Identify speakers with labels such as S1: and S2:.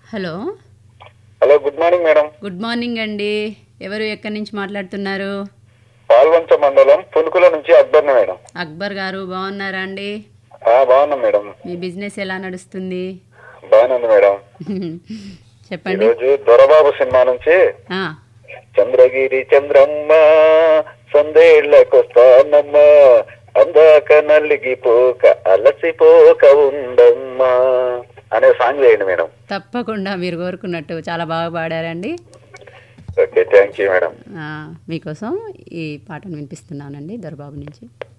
S1: hello
S2: hello good morning madam
S1: good morning అండి ఎవరు ఎక్కడి నుంచి మాట్లాడుతున్నారు
S2: పాల్వంచ మండలం పునుకుల నుంచి అక్బర్ని మేడం
S1: అక్బర్ గారు బాగున్నారా అండి
S2: ఆ, బాగున్నాం మేడం
S1: మీ బిజినెస్ ఎలా నడుస్తుంది
S2: బాగానే ఉంది మేడం
S1: చెప్పండి
S2: ఈరోజు దొరబాబు సినిమా నుంచి
S1: ఆ,
S2: చంద్రగిరి చంద్రమ్మ సందేళ్లకొస్తానమ్మ అందాక నల్లిగిపోక అలసిపోక ఉండమ్మా అనే సాంగ్ వేయండి మేడం
S1: తప్పకుండా మీరు కోరుకున్నట్టు చాలా బాగా పాడారండి
S2: ఓకే థ్యాంక్ యూ మేడం
S1: ఆ, మీకోసం ఈ పాటను వినిపిస్తున్నానండి దొరబాబు నుంచి